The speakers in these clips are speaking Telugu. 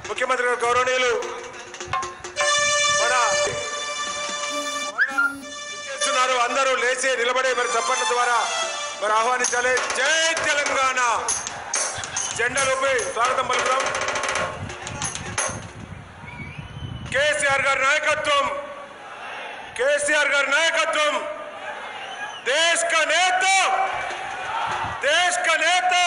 ముఖ్యమంత్రి గారు గౌరవనీయులు మన చేస్తున్నారు అందరూ లేచి నిలబడి మరి చప్పట్ల ద్వారా మరి ఆహ్వానించాలి జై తెలంగాణ జెండా రూపి స్వాగతం పలుకుదాం కేసీఆర్ గారి నాయకత్వం కేసీఆర్ గారి నాయకత్వం देश का नेता देश का नेता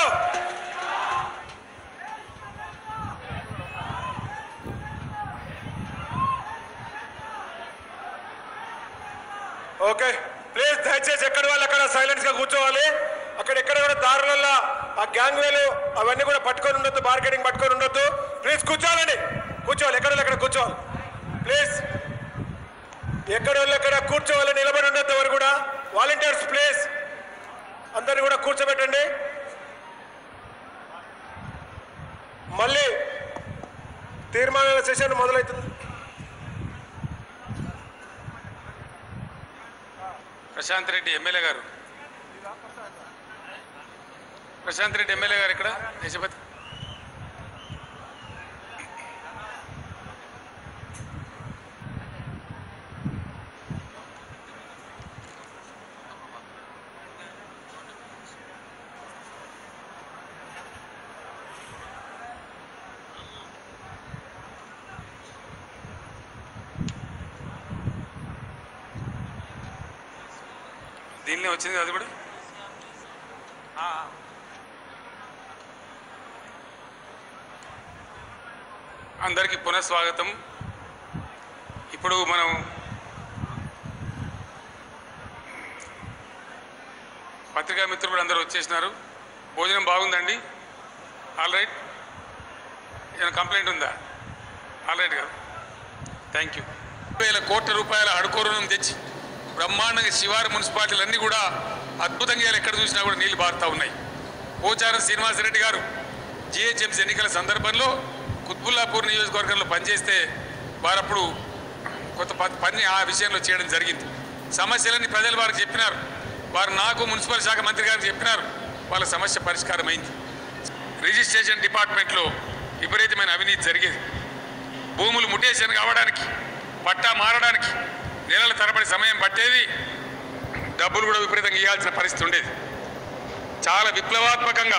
ఓకే ప్లీజ్ దయచేసి ఎక్కడ వాళ్ళు అక్కడ సైలెన్స్ గా కూర్చోవాలి అక్కడ ఎక్కడ కూడా దారులలో ఆ గ్యాంగ్ వేలు అవన్నీ కూడా పట్టుకొని ఉండొద్దు మార్కెటింగ్ పట్టుకొని ఉండొద్దు ప్లీజ్ కూర్చోవాలండి కూర్చోవాలి ఎక్కడ వాళ్ళు అక్కడ కూర్చోవాలి ప్లీజ్ ఎక్కడ వాళ్ళు ఎక్కడ కూర్చోవాలి నిలబడి ఉండొద్దు ఎవరు కూడా వాలంటీర్స్ ప్లీజ్ అందరిని కూడా కూర్చోబెట్టండి మళ్ళీ తీర్మానాల సెషన్ మొదలవుతుంది ప్రశాంత్ రెడ్డి ఎమ్మెల్యే గారు ప్రశాంత్ రెడ్డి ఎమ్మెల్యే గారు ఇక్కడ దేశపతి దీనిలో వచ్చింది అది కూడా ఆ, ఆ. అందరికీ పునఃస్వాగతం ఇప్పుడు మనం పత్రికా మిత్రులు అందరూ వచ్చేసినారు భోజనం బాగుందండి ఆల్ రైట్ ఏమైనా కంప్లైంట్ ఉందా ఆల్ రైట్ కదా థ్యాంక్ యూ వేల కోట్ల రూపాయల అడుకో రుణం తెచ్చి బ్రహ్మాండంగా శివారు మున్సిపాలిటీలన్నీ కూడా అద్భుతంగా ఇలా ఎక్కడ చూసినా కూడా నీళ్లు బారుతా ఉన్నాయి పోచారం శ్రీనివాసరెడ్డి గారు జిహెచ్ఎంసీ ఎన్నికల సందర్భంలో కుత్బుల్లాపూర్ నియోజకవర్గంలో పనిచేస్తే వారప్పుడు కొత్త ప- పని ఆ విషయంలో చేయడం జరిగింది సమస్యలన్నీ ప్రజలు వారికి చెప్పినారు వారు నాకు మున్సిపల్ శాఖ మంత్రి గారికి చెప్పినారు వాళ్ళ సమస్య పరిష్కారం అయింది రిజిస్ట్రేషన్ డిపార్ట్మెంట్లో విపరీతమైన అవినీతి జరిగేది భూములు ముటేషన్ కావడానికి పట్టా మారడానికి నెలల తరబడి సమయం పట్టేది డబ్బులు కూడా విపరీతంగా ఇవ్వాల్సిన పరిస్థితి ఉండేది చాలా విప్లవాత్మకంగా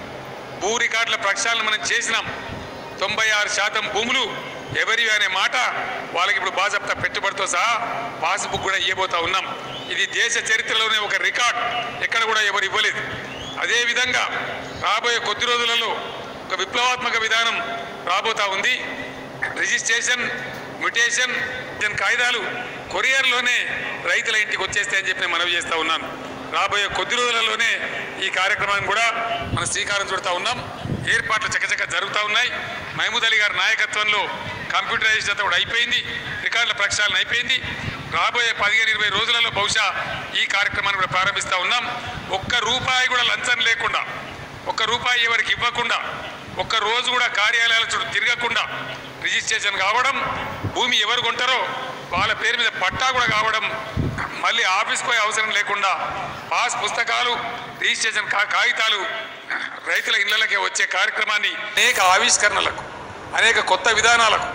భూ రికార్డుల ప్రక్షాళన మనం చేసినాం తొంభై ఆరు శాతం భూములు ఎవరివి అనే మాట వాళ్ళకి ఇప్పుడు బాజప్తా పెట్టుబడితో సహా పాస్బుక్ కూడా ఇవ్వబోతా ఉన్నాం ఇది దేశ చరిత్రలోనే ఒక రికార్డ్ ఎక్కడ కూడా ఎవరు ఇవ్వలేదు అదేవిధంగా రాబోయే కొద్ది రోజులలో ఒక విప్లవాత్మక విధానం రాబోతా ఉంది రిజిస్ట్రేషన్ మ్యుటేషన్ దీని కాగితాలు కొరియర్లోనే రైతుల ఇంటికి వచ్చేస్తాయని చెప్పి నేను మనవి చేస్తూ ఉన్నాను రాబోయే కొద్ది రోజులలోనే ఈ కార్యక్రమాన్ని కూడా మనం శ్రీకారం చుడతా ఉన్నాం ఏర్పాట్లు చకచక జరుగుతూ ఉన్నాయి మహమూద్ అలీ గారి నాయకత్వంలో కంప్యూటరైజేషన్ అంతా కూడా అయిపోయింది రికార్డుల ప్రక్షాళన అయిపోయింది రాబోయే పదిహేను ఇరవై రోజులలో బహుశా ఈ కార్యక్రమాన్ని కూడా ప్రారంభిస్తూ ఉన్నాం ఒక్క రూపాయి కూడా లంచం లేకుండా ఒక్క రూపాయి ఎవరికి ఇవ్వకుండా ఒక్క రోజు కూడా కార్యాలయాల చుట్టూ తిరగకుండా రిజిస్ట్రేషన్ కావడం భూమి ఎవరు కొంటారో వాళ్ళ పేరు మీద పట్టా కూడా కావడం మళ్ళీ ఆఫీస్కి పోయే అవసరం లేకుండా పాస్ పుస్తకాలు రిజిస్ట్రేషన్ కా కాగితాలు రైతుల ఇళ్లకే వచ్చే కార్యక్రమాన్ని అనేక ఆవిష్కరణలకు అనేక కొత్త విధానాలకు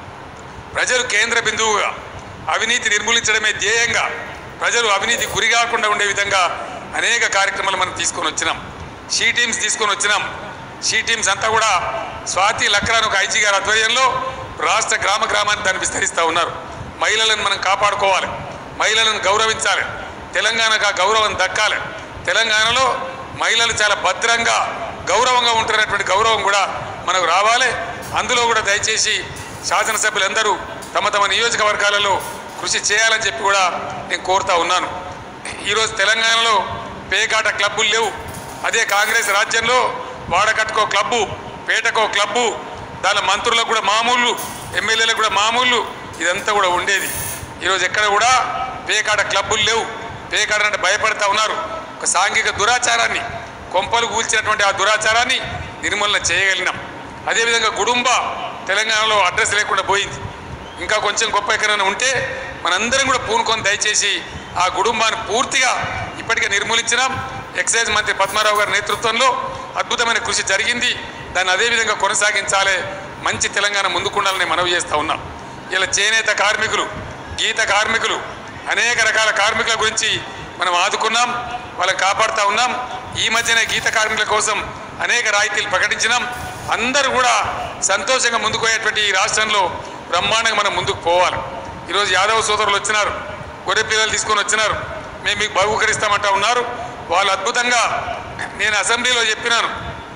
ప్రజలు కేంద్ర బిందువుగా అవినీతి నిర్మూలించడమే ధ్యేయంగా ప్రజలు అవినీతి గురి కాకుండా ఉండే విధంగా అనేక కార్యక్రమాలు మనం తీసుకొని వచ్చినాం షీ టీమ్స్ తీసుకొని వచ్చినాం షీ టీమ్స్ అంతా కూడా స్వాతి లక్రాన్ ఒక ఐజీ గారి ఆధ్వర్యంలో రాష్ట్ర గ్రామ గ్రామాన్ని దాన్ని విస్తరిస్తూ ఉన్నారు మహిళలను మనం కాపాడుకోవాలి మహిళలను గౌరవించాలి తెలంగాణకు ఆ గౌరవం దక్కాలి తెలంగాణలో మహిళలు చాలా భద్రంగా గౌరవంగా ఉంటున్నటువంటి గౌరవం కూడా మనకు రావాలి అందులో కూడా దయచేసి శాసనసభ్యులందరూ తమ తమ నియోజకవర్గాలలో కృషి చేయాలని చెప్పి కూడా నేను కోరుతా ఉన్నాను ఈరోజు తెలంగాణలో పేకాట క్లబ్బులు లేవు అదే కాంగ్రెస్ రాజ్యంలో వాడకట్టుకో క్లబ్బు పేటకో క్లబ్బు దాని మంత్రులకు కూడా మామూలు ఎమ్మెల్యేలకు కూడా మామూలు ఇదంతా కూడా ఉండేది ఈరోజు ఎక్కడ కూడా పేకాట క్లబ్బులు లేవు పేకాట అంటే భయపడతా ఉన్నారు ఒక సాంఘిక దురాచారాన్ని కొంపలు కూల్చినటువంటి ఆ దురాచారాన్ని నిర్మూలన చేయగలిగినాం అదేవిధంగా గుడుంబ తెలంగాణలో అడ్రస్ లేకుండా పోయింది ఇంకా కొంచెం గొప్ప ఎక్కడైనా ఉంటే మనందరం కూడా పూనుకొని దయచేసి ఆ కుటుంబాన్ని పూర్తిగా ఇప్పటికే నిర్మూలించినాం ఎక్సైజ్ మంత్రి పద్మారావు గారి నేతృత్వంలో అద్భుతమైన కృషి జరిగింది దాన్ని అదేవిధంగా కొనసాగించాలి మంచి తెలంగాణ ముందుకుండాలని మనవి చేస్తూ ఉన్నాం ఇలా చేనేత కార్మికులు గీత కార్మికులు అనేక రకాల కార్మికుల గురించి మనం ఆదుకున్నాం వాళ్ళని కాపాడుతూ ఉన్నాం ఈ మధ్యనే గీత కార్మికుల కోసం అనేక రాయితీలు ప్రకటించినాం అందరూ కూడా సంతోషంగా ముందుకు పోయేటువంటి ఈ రాష్ట్రంలో బ్రహ్మాండంగా మనం ముందుకు పోవాలి ఈరోజు యాదవ సోదరులు వచ్చినారు గొర్రె పిల్లలు తీసుకొని వచ్చినారు మేము మీకు బహుకరిస్తామంటా ఉన్నారు వాళ్ళు అద్భుతంగా నేను అసెంబ్లీలో చెప్పినాను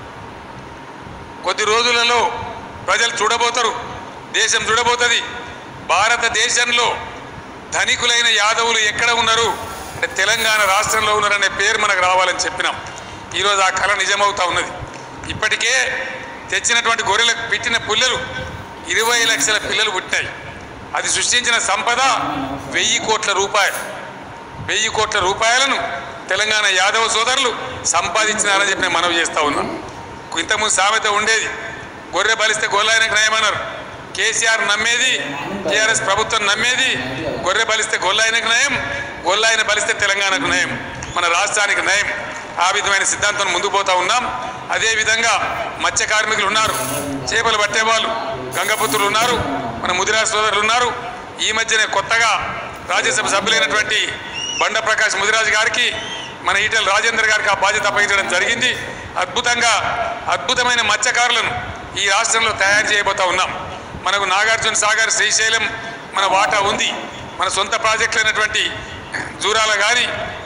కొద్ది రోజులలో ప్రజలు చూడబోతారు దేశం చూడబోతుంది భారతదేశంలో ధనికులైన యాదవులు ఎక్కడ ఉన్నారు అంటే తెలంగాణ రాష్ట్రంలో ఉన్నారనే పేరు మనకు రావాలని చెప్పినాం ఈరోజు ఆ కళ నిజమవుతా ఉన్నది ఇప్పటికే తెచ్చినటువంటి గొర్రెలకు పెట్టిన పుల్లలు ఇరవై లక్షల పిల్లలు పుట్టాయి అది సృష్టించిన సంపద వెయ్యి కోట్ల రూపాయలు వెయ్యి కోట్ల రూపాయలను తెలంగాణ యాదవ సోదరులు సంపాదించినారని చెప్పి నేను మనవి చేస్తా ఉన్నాం ఇంతకుముందు సామెత ఉండేది గొర్రె బలిస్తే గొల్లాయనకు నయమన్నారు కేసీఆర్ నమ్మేది టీఆర్ఎస్ ప్రభుత్వం నమ్మేది గొర్రె బలిస్తే గొల్లాయనకు నయం గొల్లాయన బలిస్తే తెలంగాణకు నయం మన రాష్ట్రానికి నయం ఆ విధమైన సిద్ధాంతం ముందుకు పోతా ఉన్నాం అదే విధంగా మత్స్య కార్మికులు ఉన్నారు చేపలు పట్టేవాళ్ళు గంగపుత్రులు ఉన్నారు మన ముదిరా సోదరులు ఉన్నారు ఈ మధ్యనే కొత్తగా రాజ్యసభ సభ్యులైనటువంటి బండ ప్రకాష్ ముదిరాజు గారికి మన ఈటెల రాజేందర్ గారికి ఆ బాధ్యత అప్పగించడం జరిగింది అద్భుతంగా అద్భుతమైన మత్స్యకారులను ఈ రాష్ట్రంలో తయారు చేయబోతా ఉన్నాం మనకు నాగార్జున సాగర్ శ్రీశైలం మన వాటా ఉంది మన సొంత ప్రాజెక్టులైనటువంటి జూరాల కానీ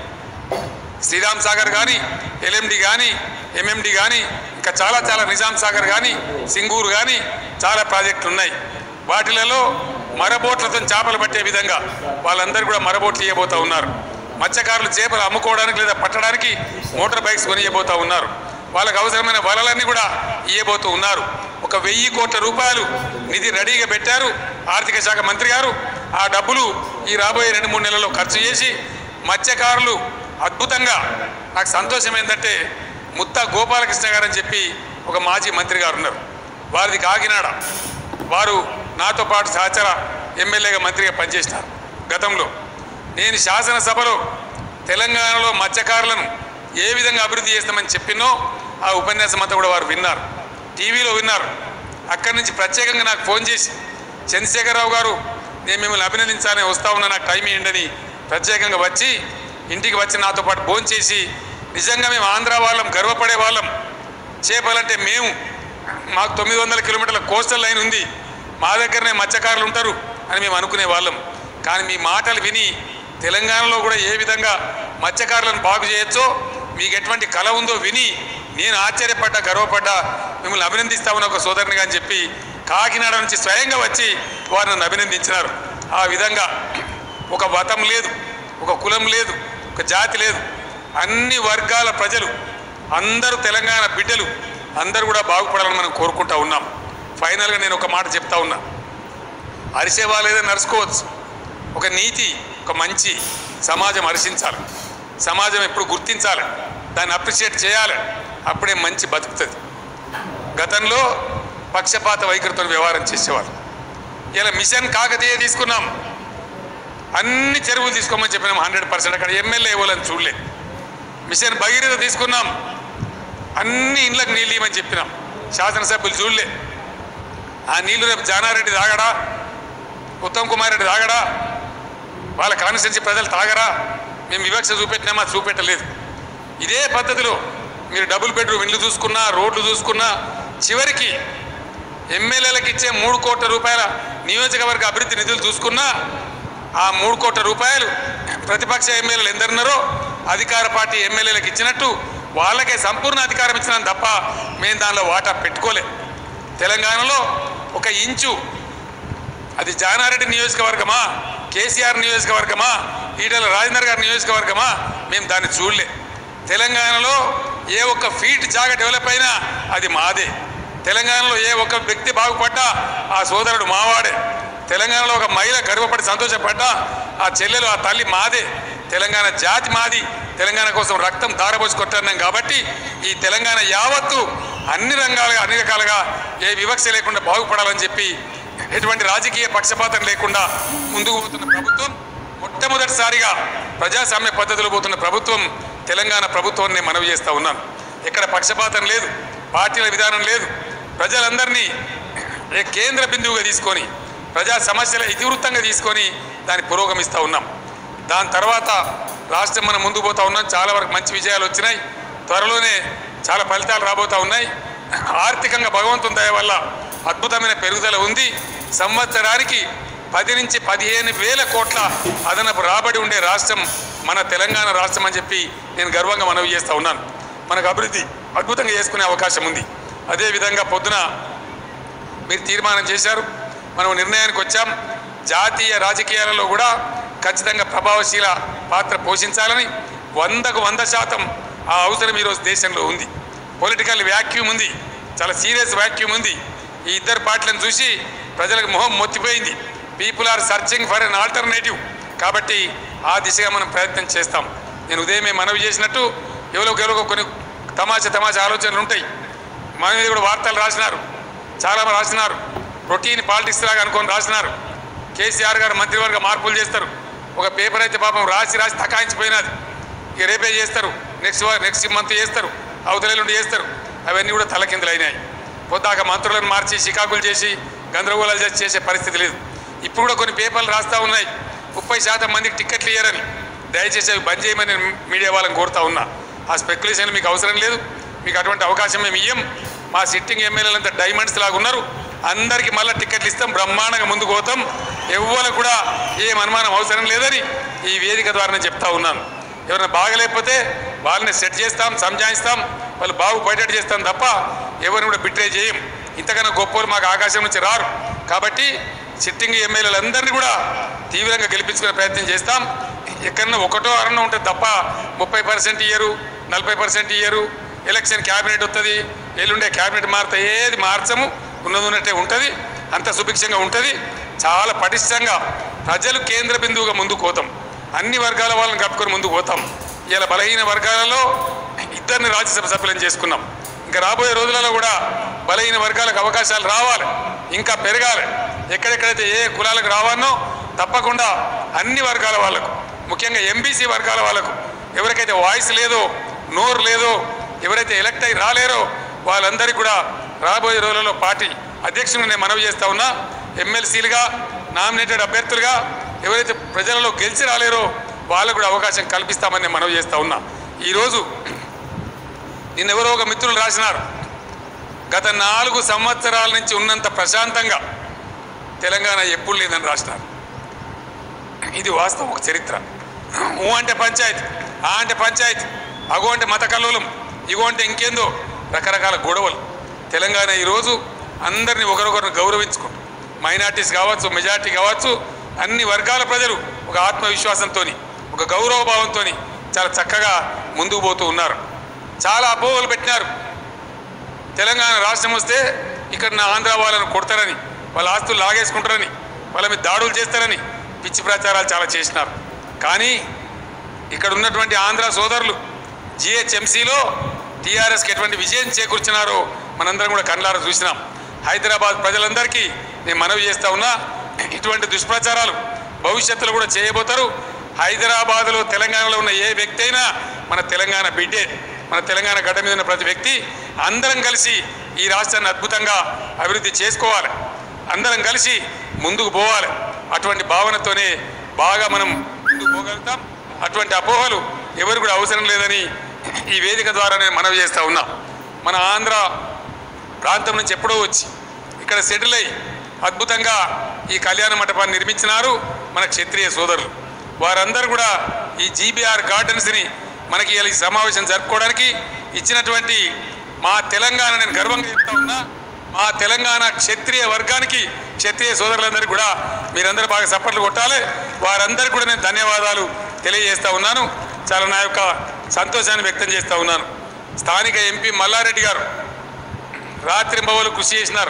శ్రీరామ్ సాగర్ కానీ ఎల్ఎండి కానీ ఎంఎండి కానీ ఇంకా చాలా చాలా నిజాం సాగర్ కానీ సింగూరు కానీ చాలా ప్రాజెక్టులు ఉన్నాయి వాటిలలో మరబోట్లతో చేపలు పట్టే విధంగా వాళ్ళందరూ కూడా మరబోట్లు ఇవ్వబోతా ఉన్నారు మత్స్యకారులు చేపలు అమ్ముకోవడానికి లేదా పట్టడానికి మోటార్ బైక్స్ కొనియబోతా ఉన్నారు వాళ్ళకు అవసరమైన వలలన్నీ కూడా ఇవ్వబోతూ ఉన్నారు ఒక వెయ్యి కోట్ల రూపాయలు నిధి రెడీగా పెట్టారు ఆర్థిక శాఖ మంత్రి గారు ఆ డబ్బులు ఈ రాబోయే రెండు మూడు నెలల్లో ఖర్చు చేసి మత్స్యకారులు అద్భుతంగా నాకు సంతోషం ఏంటంటే ముత్త గోపాలకృష్ణ గారు అని చెప్పి ఒక మాజీ మంత్రి గారు ఉన్నారు వారిది కాకినాడ వారు నాతో పాటు సహచర ఎమ్మెల్యేగా మంత్రిగా పనిచేసినారు గతంలో నేను శాసనసభలో తెలంగాణలో మత్స్యకారులను ఏ విధంగా అభివృద్ధి చేస్తామని చెప్పినో ఆ ఉపన్యాసం అంతా కూడా వారు విన్నారు టీవీలో విన్నారు అక్కడి నుంచి ప్రత్యేకంగా నాకు ఫోన్ చేసి చంద్రశేఖరరావు గారు నేను మిమ్మల్ని అభినందించాలని వస్తా ఉన్నా నాకు టైం ఇవ్వండి ప్రత్యేకంగా వచ్చి ఇంటికి వచ్చి నాతో పాటు ఫోన్ చేసి నిజంగా మేము ఆంధ్ర వాళ్ళం గర్వపడే వాళ్ళం చేపలంటే మేము మాకు తొమ్మిది వందల కిలోమీటర్ల కోస్టల్ లైన్ ఉంది మా దగ్గరనే మత్స్యకారులు ఉంటారు అని మేము అనుకునే వాళ్ళం కానీ మీ మాటలు విని తెలంగాణలో కూడా ఏ విధంగా మత్స్యకారులను బాగు చేయొచ్చో మీకు ఎటువంటి కళ ఉందో విని నేను ఆశ్చర్యపడ్డా గర్వపడ్డా మిమ్మల్ని అభినందిస్తామని ఒక సోదరునిగా అని చెప్పి కాకినాడ నుంచి స్వయంగా వచ్చి వారు నన్ను అభినందించినారు ఆ విధంగా ఒక మతం లేదు ఒక కులం లేదు ఒక జాతి లేదు అన్ని వర్గాల ప్రజలు అందరూ తెలంగాణ బిడ్డలు అందరూ కూడా బాగుపడాలని మనం కోరుకుంటా ఉన్నాం ఫైనల్గా నేను ఒక మాట చెప్తా ఉన్నా అరిసే వాళ్ళేదో నడుచుకోవచ్చు ఒక నీతి ఒక మంచి సమాజం హర్షించాలి సమాజం ఎప్పుడు గుర్తించాలి దాన్ని అప్రిషియేట్ చేయాలి అప్పుడే మంచి బతుకుతుంది గతంలో పక్షపాత వైఖరితో వ్యవహారం చేసేవారు ఇలా మిషన్ కాకతీయ తీసుకున్నాం అన్ని చెరువులు తీసుకోమని చెప్పినాం హండ్రెడ్ పర్సెంట్ అక్కడ ఎమ్మెల్యే ఇవ్వాలని చూడలే మిషన్ భగీరథ తీసుకున్నాం అన్ని ఇండ్లకు నీళ్ళు ఇవ్వమని చెప్పినాం శాసనసభ్యులు చూడలే ఆ నీళ్లు రేపు జానారెడ్డి తాగడా ఉత్తమ్ కుమార్ రెడ్డి తాగడా వాళ్ళ కాన్స్టిట్యున్సీ ప్రజలు తాగరా మేము వివక్ష చూపెట్టినామా చూపెట్టలేదు ఇదే పద్ధతిలో మీరు డబుల్ బెడ్రూమ్ ఇండ్లు చూసుకున్నా రోడ్లు చూసుకున్నా చివరికి ఎమ్మెల్యేలకు ఇచ్చే మూడు కోట్ల రూపాయల నియోజకవర్గ అభివృద్ధి నిధులు చూసుకున్నా ఆ మూడు కోట్ల రూపాయలు ప్రతిపక్ష ఎమ్మెల్యేలు ఎందరున్నారో అధికార పార్టీ ఎమ్మెల్యేలకు ఇచ్చినట్టు వాళ్ళకే సంపూర్ణ అధికారం ఇచ్చినాం తప్ప మేము దానిలో వాటా పెట్టుకోలే తెలంగాణలో ఒక ఇంచు అది జానారెడ్డి నియోజకవర్గమా కేసీఆర్ నియోజకవర్గమా ఈటల రాజేందర్ గారి నియోజకవర్గమా మేము దాన్ని చూడలే తెలంగాణలో ఏ ఒక్క ఫీట్ జాగా డెవలప్ అయినా అది మాదే తెలంగాణలో ఏ ఒక్క వ్యక్తి బాగుపడ్డా ఆ సోదరుడు మావాడే తెలంగాణలో ఒక మహిళ గర్వపడి సంతోషపడ్డా ఆ చెల్లెలు ఆ తల్లి మాదే తెలంగాణ జాతి మాది తెలంగాణ కోసం రక్తం దారబోసుకుంటున్నాం కాబట్టి ఈ తెలంగాణ యావత్తు అన్ని రంగాలుగా అన్ని రకాలుగా ఏ వివక్ష లేకుండా బాగుపడాలని చెప్పి ఎటువంటి రాజకీయ పక్షపాతం లేకుండా ముందుకు పోతున్న ప్రభుత్వం మొట్టమొదటిసారిగా ప్రజాస్వామ్య పద్ధతిలో పోతున్న ప్రభుత్వం తెలంగాణ ప్రభుత్వం నేను మనవి చేస్తా ఉన్నాను ఇక్కడ పక్షపాతం లేదు పార్టీల విధానం లేదు ప్రజలందరినీ ఏ కేంద్ర బిందువుగా తీసుకొని ప్రజా సమస్యల ఇతివృత్తంగా తీసుకొని దాన్ని పురోగమిస్తూ ఉన్నాం దాని తర్వాత రాష్ట్రం మనం ముందుకు పోతా ఉన్నాం చాలా వరకు మంచి విజయాలు వచ్చినాయి త్వరలోనే చాలా ఫలితాలు రాబోతూ ఉన్నాయి ఆర్థికంగా భగవంతుని దయ వల్ల అద్భుతమైన పెరుగుదల ఉంది సంవత్సరానికి పది నుంచి పదిహేను వేల కోట్ల అదనపు రాబడి ఉండే రాష్ట్రం మన తెలంగాణ రాష్ట్రం అని చెప్పి నేను గర్వంగా మనవి చేస్తూ ఉన్నాను మనకు అభివృద్ధి అద్భుతంగా చేసుకునే అవకాశం ఉంది అదేవిధంగా పొద్దున మీరు తీర్మానం చేశారు మనం నిర్ణయానికి వచ్చాం జాతీయ రాజకీయాలలో కూడా ఖచ్చితంగా ప్రభావశీల పాత్ర పోషించాలని వందకు వంద శాతం ఆ అవసరం ఈరోజు దేశంలో ఉంది పొలిటికల్ వ్యాక్యూమ్ ఉంది చాలా సీరియస్ వ్యాక్యూమ్ ఉంది ఈ ఇద్దరు పార్టీలను చూసి ప్రజలకు మొహం మొత్తిపోయింది people are searching for an alternative కాబట్టి ఆ దిశగా మనం ప్రయత్నం చేస్తాం నేను ఉదయమే మనవి చేసినట్టు ఎవరో ఎవరో కొన్ని తమాషా తమాషా ఆలోచనలు ఉంటాయి మన మీద కూడా వార్తలు రాసినారు చాలా మంది రాసినారు రొటీన్ పాలిటిక్స్ లాగా అనుకొని రాసినారు కేసీఆర్ గారు మంత్రివర్గ మార్పులు చేస్తారు ఒక పేపర్ అయితే పాపం రాసి రాసి తకాయించిపోయినది ఇక రేపే చేస్తారు నెక్స్ట్ నెక్స్ట్ మంత్ చేస్తారు అవతలేలుండి చేస్తారు అవన్నీ కూడా తలకిందులు అయినాయి పొద్దాక మంత్రులను మార్చి షికాకులు చేసి గందరగోళాలు చేసి చేసే పరిస్థితి లేదు ఇప్పుడు కూడా కొన్ని పేపర్లు రాస్తూ ఉన్నాయి ముప్పై శాతం మందికి టిక్కెట్లు ఇయ్యారని దయచేసి అవి బంద్ చేయమని నేను మీడియా వాళ్ళని కోరుతా ఉన్నా ఆ స్పెక్యులేషన్ మీకు అవసరం లేదు మీకు అటువంటి అవకాశం మేము ఇయ్యం మా సిట్టింగ్ ఎమ్మెల్యేలంతా డైమండ్స్ లాగా ఉన్నారు అందరికీ మళ్ళీ టికెట్లు ఇస్తాం బ్రహ్మాండంగా ముందుకు పోతాం ఎవ్వరు కూడా ఏం అనుమానం అవసరం లేదని ఈ వేదిక ద్వారా నేను చెప్తా ఉన్నాను ఎవరైనా బాగలేకపోతే వాళ్ళని సెట్ చేస్తాం సంజాయిస్తాం వాళ్ళు బాగుపడేటట్టు చేస్తాం తప్ప ఎవరిని కూడా బిట్రే చేయం ఇంతకన్నా గొప్పలు మాకు ఆకాశం నుంచి రారు కాబట్టి సిట్టింగ్ ఎమ్మెల్యేలందరినీ కూడా తీవ్రంగా గెలిపించుకునే ప్రయత్నం చేస్తాం ఎక్కడన్నా ఒకటో అరన్న ఉంటుంది తప్ప ముప్పై పర్సెంట్ ఇయ్యరు నలభై పర్సెంట్ ఇయ్యరు ఎలక్షన్ క్యాబినెట్ వస్తుంది ఎల్లుండే క్యాబినెట్ మారుతా ఏది మార్చము ఉన్నది ఉన్నట్టే ఉంటుంది అంత సుభిక్షంగా ఉంటుంది చాలా పటిష్టంగా ప్రజలు కేంద్ర బిందువుగా ముందుకు పోతాం అన్ని వర్గాల వాళ్ళని కప్పుకొని ముందుకు పోతాం ఇలా బలహీన వర్గాలలో ఇద్దరిని రాజ్యసభ సభ్యులను చేసుకున్నాం ఇంకా రాబోయే రోజులలో కూడా బలహీన వర్గాలకు అవకాశాలు రావాలి ఇంకా పెరగాలి ఎక్కడెక్కడైతే ఏ కులాలకు రావాలనో తప్పకుండా అన్ని వర్గాల వాళ్ళకు ముఖ్యంగా ఎంబీసీ వర్గాల వాళ్ళకు ఎవరికైతే వాయిస్ లేదో నోరు లేదో ఎవరైతే ఎలక్ట్ అయి రాలేరో వాళ్ళందరికీ కూడా రాబోయే రోజులలో పార్టీ అధ్యక్షుని నేను మనవి చేస్తా ఉన్నా ఎమ్మెల్సీలుగా నామినేటెడ్ అభ్యర్థులుగా ఎవరైతే ప్రజలలో గెలిచి రాలేరో వాళ్ళకు కూడా అవకాశం కల్పిస్తామని నేను మనవి చేస్తా ఉన్నా ఈరోజు నిన్నెవరో ఒక మిత్రులు రాసినారు గత నాలుగు సంవత్సరాల నుంచి ఉన్నంత ప్రశాంతంగా తెలంగాణ ఎప్పుడు లేదని రాసినారు ఇది వాస్తవం ఒక చరిత్ర ఊ అంటే పంచాయతీ ఆ అంటే పంచాయతీ అగో అంటే మత కల్లోలం ఇగో అంటే ఇంకేందో రకరకాల గొడవలు తెలంగాణ ఈరోజు అందరినీ ఒకరొకరిని గౌరవించుకుంటూ మైనార్టీస్ కావచ్చు మెజార్టీ కావచ్చు అన్ని వర్గాల ప్రజలు ఒక ఆత్మవిశ్వాసంతో ఒక గౌరవ భావంతో చాలా చక్కగా ముందుకు పోతూ ఉన్నారు చాలా అపోహలు పెట్టినారు తెలంగాణ రాష్ట్రం వస్తే ఇక్కడ నా ఆంధ్ర వాళ్ళని కొడతారని వాళ్ళ ఆస్తులు లాగేసుకుంటారని వాళ్ళ మీద దాడులు చేస్తారని పిచ్చి ప్రచారాలు చాలా చేసినారు కానీ ఇక్కడ ఉన్నటువంటి ఆంధ్ర సోదరులు జిహెచ్ఎంసీలో టీఆర్ఎస్కి ఎటువంటి విజయం చేకూర్చినారో మనందరం కూడా కళ్ళారా చూసినాం హైదరాబాద్ ప్రజలందరికీ నేను మనవి చేస్తా ఉన్నా ఇటువంటి దుష్ప్రచారాలు భవిష్యత్తులో కూడా చేయబోతారు హైదరాబాద్లో తెలంగాణలో ఉన్న ఏ వ్యక్తి అయినా మన తెలంగాణ బిడ్డే మన తెలంగాణ గడ్డ మీద ఉన్న ప్రతి వ్యక్తి అందరం కలిసి ఈ రాష్ట్రాన్ని అద్భుతంగా అభివృద్ధి చేసుకోవాలి అందరం కలిసి ముందుకు పోవాలి అటువంటి భావనతోనే బాగా మనం ముందుకు పోగలుగుతాం అటువంటి అపోహలు ఎవరు కూడా అవసరం లేదని ఈ వేదిక ద్వారా నేను మనవి చేస్తా ఉన్నా మన ఆంధ్ర ప్రాంతం నుంచి ఎప్పుడో వచ్చి ఇక్కడ సెటిల్ అయ్యి అద్భుతంగా ఈ కళ్యాణ మండపాన్ని నిర్మించినారు మన క్షత్రియ సోదరులు వారందరూ కూడా ఈ జీబీఆర్ గార్డెన్స్ని మనకి ఇలా ఈ సమావేశం జరుపుకోవడానికి ఇచ్చినటువంటి మా తెలంగాణ నేను గర్వంగా చెప్తా ఉన్నా మా తెలంగాణ క్షత్రియ వర్గానికి క్షత్రియ సోదరులందరికీ కూడా మీరందరూ బాగా సపోర్ట్లు కొట్టాలి వారందరికీ కూడా నేను ధన్యవాదాలు తెలియజేస్తా ఉన్నాను చాలా నా యొక్క సంతోషాన్ని వ్యక్తం చేస్తా ఉన్నాను స్థానిక ఎంపీ మల్లారెడ్డి గారు రాత్రి బవలు కృషి చేసినారు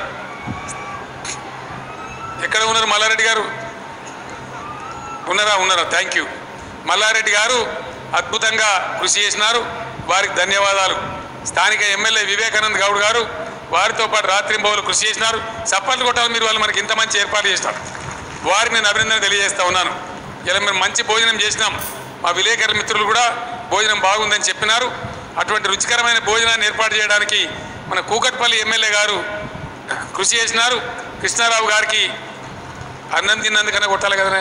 ఎక్కడ ఉన్నారు మల్లారెడ్డి గారు ఉన్నారా ఉన్నారా థ్యాంక్ యూ మల్లారెడ్డి గారు అద్భుతంగా కృషి చేసినారు వారికి ధన్యవాదాలు స్థానిక ఎమ్మెల్యే వివేకానంద్ గౌడ్ గారు వారితో పాటు రాత్రి బహులు కృషి చేసినారు చప్పట్లు కొట్టాలి మీరు వాళ్ళు మనకి ఇంత మంచి ఏర్పాటు చేసినారు వారికి నేను అభినందన తెలియజేస్తా ఉన్నాను ఇలా మేము మంచి భోజనం చేసినాం మా విలేకరుల మిత్రులు కూడా భోజనం బాగుందని చెప్పినారు అటువంటి రుచికరమైన భోజనాన్ని ఏర్పాటు చేయడానికి మన కూకట్పల్లి ఎమ్మెల్యే గారు కృషి చేసినారు కృష్ణారావు గారికి అన్నం తిన్నందుకన్నా కొట్టాలి కదనే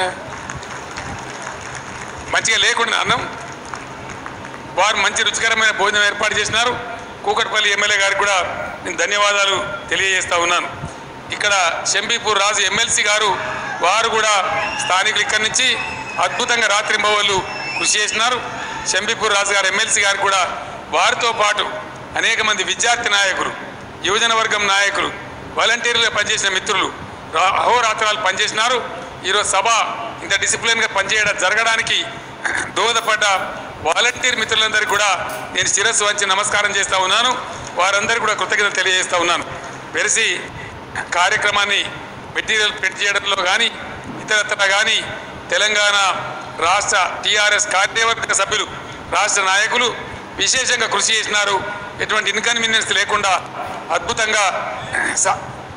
మంచిగా లేకుండా అన్నం వారు మంచి రుచికరమైన భోజనం ఏర్పాటు చేసినారు కూకట్పల్లి ఎమ్మెల్యే గారికి కూడా నేను ధన్యవాదాలు తెలియజేస్తా ఉన్నాను ఇక్కడ శంబీపూర్ రాజు ఎమ్మెల్సీ గారు వారు కూడా స్థానికులు ఇక్కడి నుంచి అద్భుతంగా రాత్రింబవళ్ళు కృషి చేసినారు శంబీపూర్ రాజు గారు ఎమ్మెల్సీ గారు కూడా వారితో పాటు అనేక మంది విద్యార్థి నాయకులు యువజన వర్గం నాయకులు వాలంటీర్లుగా పనిచేసిన మిత్రులు రా- అహోరాత్రాలు పనిచేసినారు ఈరోజు సభ ఇంత డిసిప్లిన్గా పనిచేయడం జరగడానికి దోహదపడ్డ వాలంటీర్ మిత్రులందరికీ కూడా నేను శిరస్సు వంచి నమస్కారం చేస్తా ఉన్నాను వారందరికీ కూడా కృతజ్ఞతలు తెలియజేస్తా ఉన్నాను వెలిసి కార్యక్రమాన్ని మెటీరియల్ పెట్టి చేయడంలో కానీ ఇతరత్ర కానీ తెలంగాణ రాష్ట్ర టీఆర్ఎస్ కార్యవర్గ సభ్యులు రాష్ట్ర నాయకులు విశేషంగా కృషి చేసినారు ఎటువంటి ఇన్కన్వీనియన్స్ లేకుండా అద్భుతంగా స-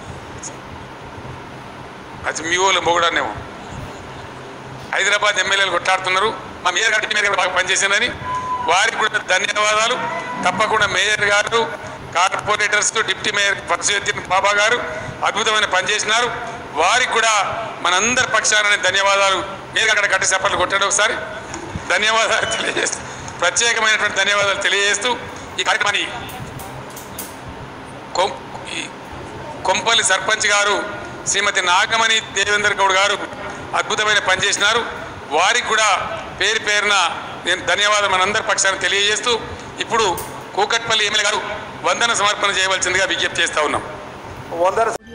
అది మీ వాళ్ళు మొగుడానేమో హైదరాబాద్ ఎమ్మెల్యేలు కొట్లాడుతున్నారు మా మేయర్ గారు డిప్యూటీ మేయర్ గారు బాగా పనిచేసిందని వారికి కూడా ధన్యవాదాలు తప్పకుండా మేయర్ గారు corporators deputy mayor Parashuddin Baba గారు అద్భుతమైన పనిచేసినారు వారికి కూడా మనందరి పక్షాన ధన్యవాదాలు మీరు అక్కడ గట్టి చప్పట్లు కొట్టండి ఒకసారి ధన్యవాదాలు తెలియజేస్తూ ప్రత్యేకమైనటువంటి ధన్యవాదాలు తెలియజేస్తూ ఈ కార్యక్రమాన్ని కొం- ఈ కొంపల్లి సర్పంచ్ గారు శ్రీమతి నాగమణి దేవేందర్ గౌడ్ గారు అద్భుతమైన పని చేసినారు వారికి కూడా పేరు పేరున నేను ధన్యవాదాలు మనందరి పక్షాన్ని తెలియజేస్తూ ఇప్పుడు కూకట్పల్లి ఎమ్మెల్యే గారు వందన సమర్పణ చేయవలసిందిగా విజ్ఞప్తి చేస్తా ఉన్నాం వందర